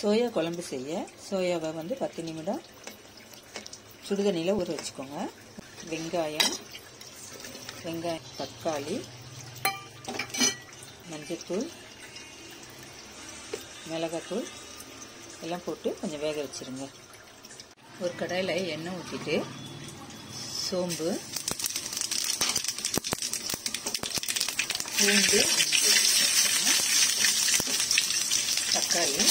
soya குழம்பு செய்ய சோயாவை வந்து பத்து நிமிடம் சுடுதண்ணியில் ஊற வச்சுக்கோங்க வெங்காயம் வெங்காயம் தக்காளி மஞ்சத்தூள் மிளகாத்தூள் எல்லாம் போட்டு கொஞ்சம் வேக வச்சுருங்க ஒரு கடாயில் எண்ணெய் ஊற்றிட்டு சோம்பு பூண்டு இஞ்சி தக்காளி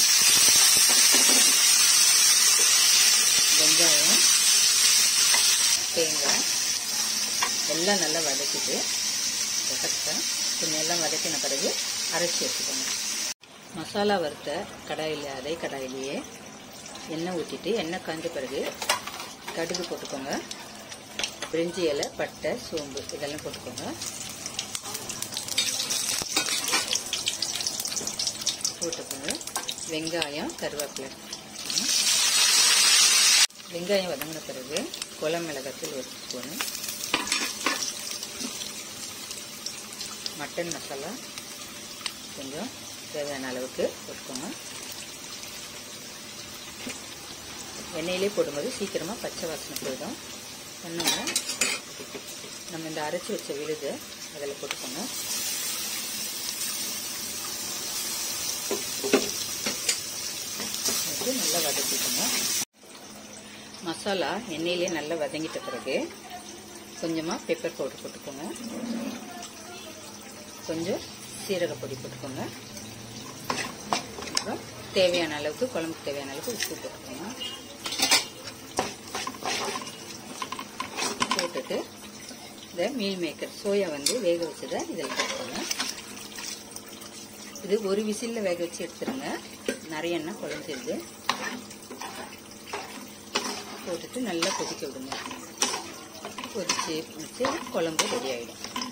வெங்காயம் தேங்காய் எல்லாம் நல்லா வதக்கிட்டு வதக்கிட்டேன் கொஞ்சம் எல்லாம் வதக்கின பிறகு அரைச்சி வச்சுக்கோங்க மசாலா வறுத்த கடாயில் அதே கடாயிலேயே எண்ணெய் ஊற்றிட்டு எண்ணெய் காஞ்ச பிறகு கடுகு போட்டுக்கோங்க பிரிஞ்சி இலை பட்டை சோம்பு இதெல்லாம் போட்டுக்கோங்க போட்டுக்கோங்க வெங்காயம் கருவேப்பிலை வெங்காயம் வதங்கின பிறகு குளம் மிளகாத்தூள் ஒரு ஸ்பூனு மட்டன் மசாலா கொஞ்சம் தேவையான அளவுக்கு போட்டுக்கோங்க எண்ணெயிலே போடும்போது சீக்கிரமாக பச்சை வாசனை போயிடும் ஒன்றுங்க நம்ம இந்த அரைச்சி வச்ச விழுது அதில் போட்டுக்கோங்க போட்டு நல்லா வதக்கிக்கோங்க மசாலா எண்ணெயிலே நல்லா வதங்கிட்ட பிறகு கொஞ்சமாக பெப்பர் பவுடர் போட்டுக்கோங்க கொஞ்சம் சீரக பொடி போட்டுக்கோங்க அப்புறம் தேவையான அளவுக்கு குழம்புக்கு தேவையான அளவுக்கு உப்பு போட்டுக்கோங்க போட்டுட்டு இந்த மீல் மேக்கர் சோயா வந்து வேக வச்சதை இதில் போட்டுக்கோங்க இது ஒரு விசிலில் வேக வச்சு எடுத்துருங்க நிறைய எண்ணெய் குழஞ்சிருது போட்டுட்டு நல்லா கொதிக்க விடுங்க கொதிச்சு வச்சு குழம்பு ரெடி ஆகிடும்